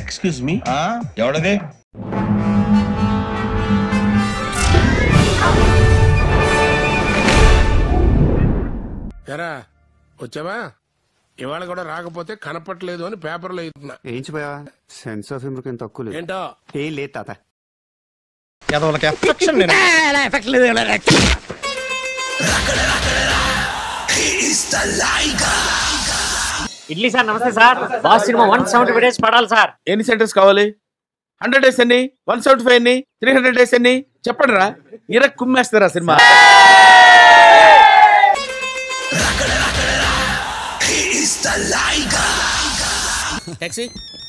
Excuse me ఆ, ఎవడది ఎరా వచ్చావా ఇవాళ కూడా రాకపోతే కనపట్లేదు అని పేపర్లో ఇస్తున్నా ఏంచిపోయా సెన్స్ ఆఫ్ హ్యూమర్ కింద తక్కువ లేదు ఏంటో ఏం లేదు తాత ఎదవలకి ఎఫెక్షన్ నేను ఇడ్లీ సార్ నమస్తే sir boss cinema one seventy days పడాలి సార్ ఎన్ని సెంటర్స్ కావాలి హండ్రెడ్ డేస్ ఎన్ని వన్ సెవెంటీ ఫైవ్ ఎన్ని త్రీ హండ్రెడ్ డేస్ ఎన్ని చెప్పండి రా ఇర కుమ్మేస్తారా cinema Taxi?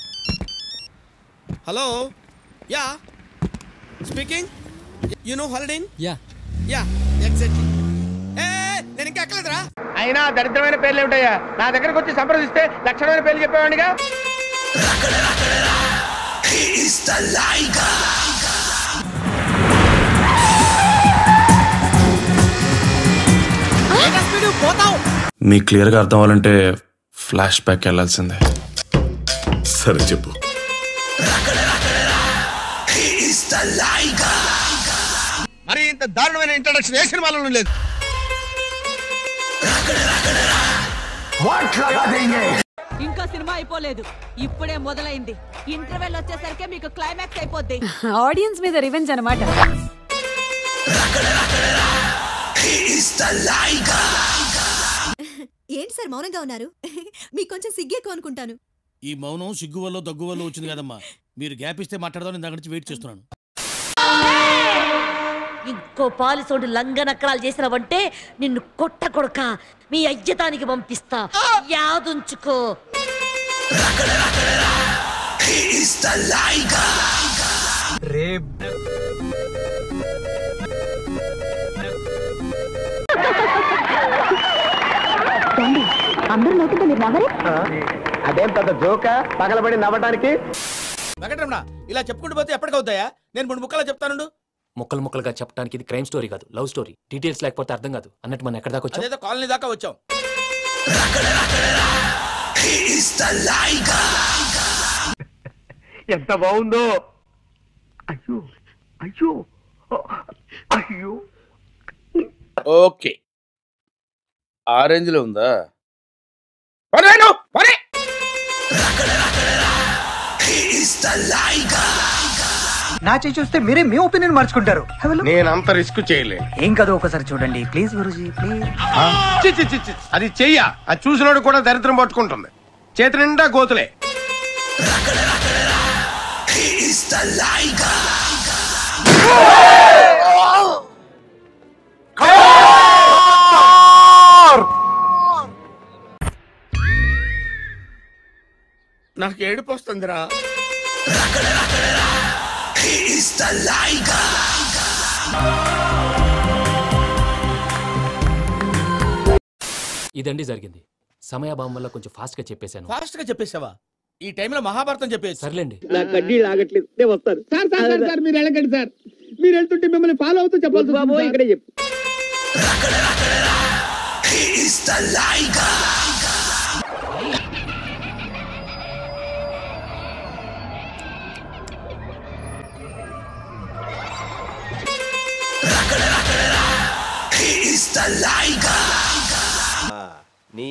Hello? Yeah? Speaking? You know Haldane? Yeah. Yeah, exactly. ఏ నేను ఇంకా ఎక్కలేదురా అయినా దరిద్రమైన పేర్లు ఏమిటయ్యా నా దగ్గరకు వచ్చి సంప్రదిస్తే లక్షణమైన పేర్లు చెప్పేవాడిగా పోతావు మీకు క్లియర్గా అర్థం అవ్వాలంటే ఫ్లాష్ బ్యాక్ వెళ్ళాల్సిందే సరే చెప్పు మరి ఇంత దారుణమైన ఇంట్రడక్షన్ ఏ సినిమాలోనూ లేదు ఇంకా సినిమా అయిపోలేదు ఇప్పుడే మొదలైంది ఇంటర్వెల్ వచ్చేసరికి మీకు క్లైమాక్స్ అయిపోద్ది ఆడియన్స్ మీద రివెంజ్ అనమాట ఏంటి సార్ మౌనంగా ఉన్నారు మీకు కొంచెం సిగ్గేకు అనుకుంటాను ఈ మౌనం సిగ్గు వల్ల దగ్గు వల్ల వచ్చింది కదమ్మా మీరు గ్యాప్ ఇస్తే మాట్లాడదాం నేను దగ్గర నుంచి వెయిట్ చేస్తున్నాను ఇంకో పాలిసోడు లంగనక్కడాలు చేసినావంటే నిన్ను కొట్ట కొడక మీ అయ్యతానికి పంపిస్తా యాదుంచుకో అందరూ నవ్వుతుంటే మీరు నవ్వరే అదేం పెద్ద జోక పగలబడి నవ్వటానికి వెంకటరమణ ఇలా చెప్పుకుంటూ పోతే ఎప్పటికవుతాయా నేను మూడు ముక్కలా చెప్తానుండు ముక్కలు ముక్కలుగా చెప్పడానికి ఇది క్రైమ్ స్టోరీ కాదు లవ్ స్టోరీ డీటెయిల్స్ లేకపోతే అర్థం కాదు అన్నట్టు మనం ఎక్కడ దాకా వచ్చాం అదేదో కాలనీ దాకా వచ్చాం ఎంత బాగుందో అయ్యో అయ్యో అయ్యో ఓకే ఆరెంజ్ లో ఉందా పనేను, పనే. నా చేయి చూస్తే మీరే మీ ఒపీనియన్ మార్చుకుంటారు నేను అంత రిస్క్ చేయలే ఏం కాదు ఒకసారి చూడండి ప్లీజ్ గురుజీ ప్లీజ్ చి, చి, చి, చి. అది చెయ్య అది చూసినోడు కూడా దరిద్రం పట్టుకుంటుంది చేతి నిండా గోతులే నాకు ఏడుపు వస్తుందిరా ఇదండి జరిగింది సమయాభావం వల్ల కొంచెం ఫాస్ట్ గా చెప్పేశాను ఫాస్ట్ గా చెప్పేసావా ఈ టైంలో మహాభారతం చెప్పేసి సర్లేండి నా కడ్డీ లాగట్లేదు నేను వస్తాను సార్ సార్ సార్ సార్ మీరు వెళ్ళకండి సార్ మీరు వెళ్తుంటే మిమ్మల్ని ఫాలో అవుతూ చెప్పాల్సి బాబు ఇక్కడే చెప్పు నీ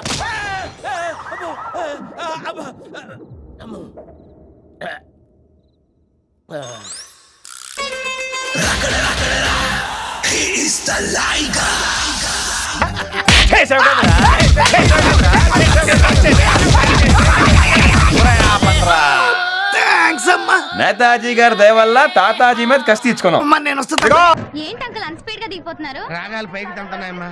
నేతాజీ గారి దయ వల్ల తాతాజీ మీద కసి తీర్చుకున్నాం ఏంటి అంకల్ అన్స్పీడ్ గా దిగిపోతున్నారు రాగాలు పైకి తంటున్నాయమ్మా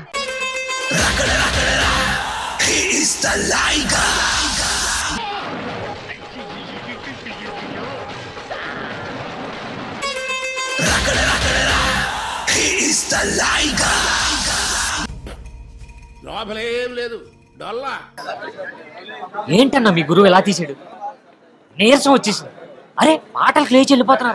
లోపలేం లేదు డొల్లా ఏంటన్నా మీ గురువు ఎలా తీసాడు నీరసం వచ్చేసింది అరే మాటలు లేచి వెళ్ళిపోతున్నారు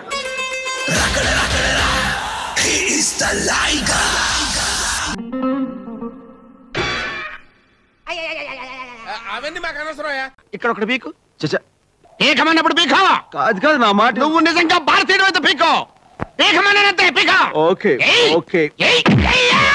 అవన్నీ మాకు అనవసరమయ్యా ఇక్కడ ఒకటి పీకు చచ్చా పీకమన్నప్పుడు పీకో కాదు కాదు నా మాట నువ్వు నిజంగా భారతీయుడు అయితే పీకో పీకమన్నానంతే పీకో ఓకే ఏయ్! ఓకే ఏయ్! ఏయ్! ఏయ్!